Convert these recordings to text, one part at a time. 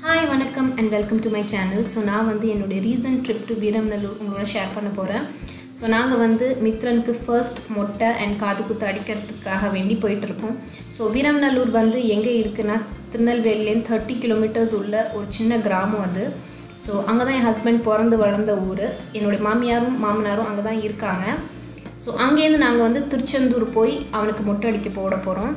hi வணக்கம் and welcome to my channel so நான் வந்து என்னுடைய ரீசன்ட் ட்ரிப் டு வீரம்நல்லூர் உங்களோட ஷேர் பண்ண போகிறேன் ஸோ நாங்கள் வந்து மித்ரனுக்கு ஃபர்ஸ்ட் மொட்டை அண்ட் காது குத்து அடிக்கிறதுக்காக வேண்டி போயிட்டுருக்கோம் ஸோ வீரம்நல்லூர் வந்து எங்கே இருக்குன்னா திருநெல்வேலிலேருந்து தேர்ட்டி கிலோமீட்டர்ஸ் உள்ள ஒரு சின்ன கிராமம் அது ஸோ அங்கே தான் என் ஹஸ்பண்ட் பிறந்து வளர்ந்த ஊர் என்னுடைய மாமியாரும் மாமனாரும் அங்கே தான் இருக்காங்க ஸோ அங்கேருந்து நாங்கள் வந்து திருச்செந்தூர் போய் அவனுக்கு மொட்டை அடிக்க போட போகிறோம்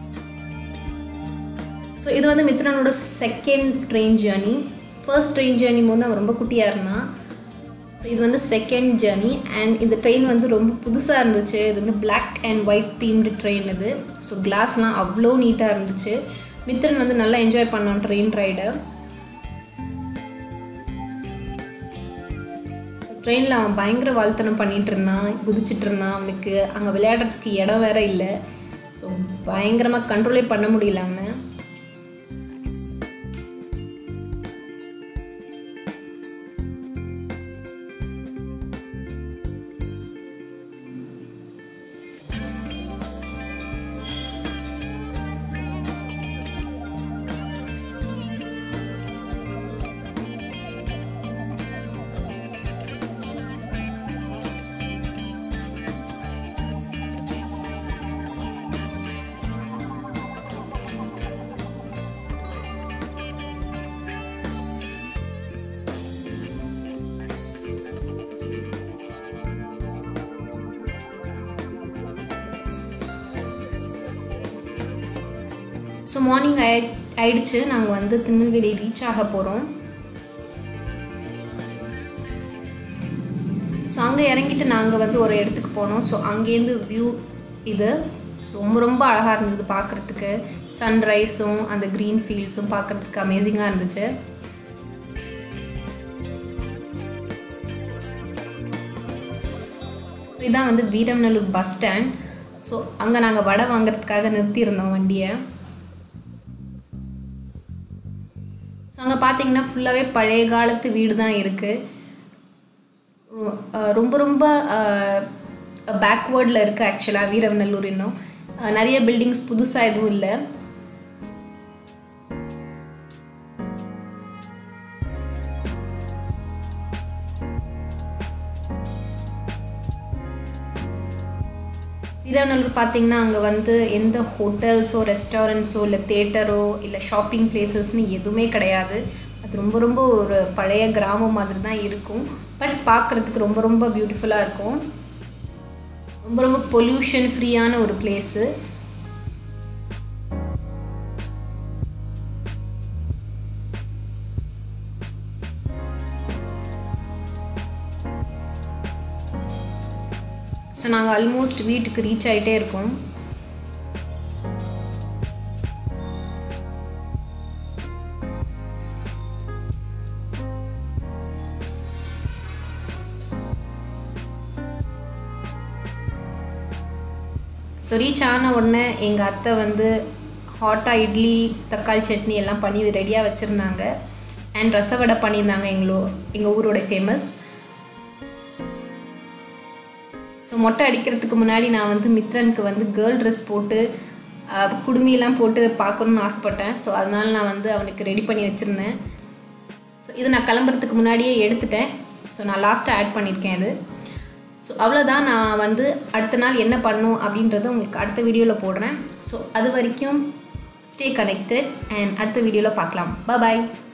ஸோ இது வந்து மித்ரனோட second train journey first train journey போது அவன் ரொம்ப குட்டியாக இருந்தான் ஸோ இது வந்து செகண்ட் ஜேர்னி அண்ட் இந்த ட்ரெயின் வந்து ரொம்ப புதுசாக இருந்துச்சு இது வந்து black and white themed train இது ஸோ கிளாஸ்லாம் அவ்வளோ நீட்டாக இருந்துச்சு மித்ரன் வந்து நல்லா என்ஜாய் பண்ணான் ட்ரெயின் ரைடை ட்ரெயினில் அவன் பயங்கர வாழ்த்தனம் பண்ணிகிட்டு இருந்தான் குதிச்சிட்டு இருந்தான் அவனுக்கு அங்கே விளையாடுறதுக்கு இடம் வேற இல்லை ஸோ பயங்கரமாக கண்ட்ரோலே பண்ண முடியல அவனை ஸோ மார்னிங் ஆயி ஆயிடுச்சு நாங்கள் வந்து திருநெல்வேலி ரீச் ஆக போகிறோம் ஸோ அங்கே இறங்கிட்டு நாங்கள் வந்து ஒரு இடத்துக்கு போனோம் ஸோ அங்கேருந்து வியூ இது ரொம்ப ரொம்ப அழகாக இருந்தது பார்க்குறதுக்கு சன்ரைஸும் அந்த க்ரீன் ஃபீல்ட்ஸும் பார்க்குறதுக்கு அமேசிங்காக இருந்துச்சு ஸோ இதான் வந்து வீரம்நல்லூர் பஸ் ஸ்டாண்ட் ஸோ அங்கே நாங்கள் வடை வாங்குறதுக்காக நிறுத்தியிருந்தோம் வண்டியை ஸோ அங்கே பார்த்தீங்கன்னா ஃபுல்லாகவே பழைய காலத்து வீடு தான் இருக்குது ரொம்ப ரொம்ப பேக்வேர்டில் இருக்குது ஆக்சுவலாக வீரவநல்லூர் இன்னும் நிறைய பில்டிங்ஸ் புதுசாக எதுவும் இல்லை வீரநல்லூர் பார்த்தீங்கன்னா அங்கே வந்து எந்த ஹோட்டல்ஸோ ரெஸ்டாரண்ட்ஸோ இல்லை தேட்டரோ இல்லை ஷாப்பிங் பிளேசஸ்னு எதுவுமே கிடையாது அது ரொம்ப ரொம்ப ஒரு பழைய கிராமம் மாதிரி தான் இருக்கும் பட் பார்க்குறதுக்கு ரொம்ப ரொம்ப பியூட்டிஃபுல்லாக இருக்கும் ரொம்ப ரொம்ப பொல்யூஷன் ஃப்ரீயான ஒரு பிளேஸு ஸோ நாங்கள் ஆல்மோஸ்ட் வீட்டுக்கு ரீச் ஆகிட்டே இருக்கோம் ஸோ ரீச் ஆன உடனே எங்கள் அத்தை வந்து ஹாட்டாக இட்லி தக்காளி சட்னி எல்லாம் பண்ணி ரெடியாக வச்சுருந்தாங்க அண்ட் ரசவடை பண்ணியிருந்தாங்க எங்களோ எங்கள் ஊரோட ஃபேமஸ் ஸோ மொட்டை அடிக்கிறதுக்கு முன்னாடி நான் வந்து மித்ரனுக்கு வந்து கேர்ள் ட்ரெஸ் போட்டு குடுமியெல்லாம் போட்டு பார்க்கணுன்னு ஆசைப்பட்டேன் ஸோ அதனால் நான் வந்து அவனுக்கு ரெடி பண்ணி வச்சுருந்தேன் ஸோ இது நான் கிளம்புறதுக்கு முன்னாடியே எடுத்துட்டேன் ஸோ நான் லாஸ்ட்டாக ஆட் பண்ணியிருக்கேன் இது ஸோ அவ்வளோதான் நான் வந்து அடுத்த நாள் என்ன பண்ணும் அப்படின்றத உங்களுக்கு அடுத்த வீடியோவில் போடுறேன் ஸோ அது வரைக்கும் ஸ்டே கனெக்டட் அண்ட் அடுத்த வீடியோவில் பார்க்கலாம் பாய்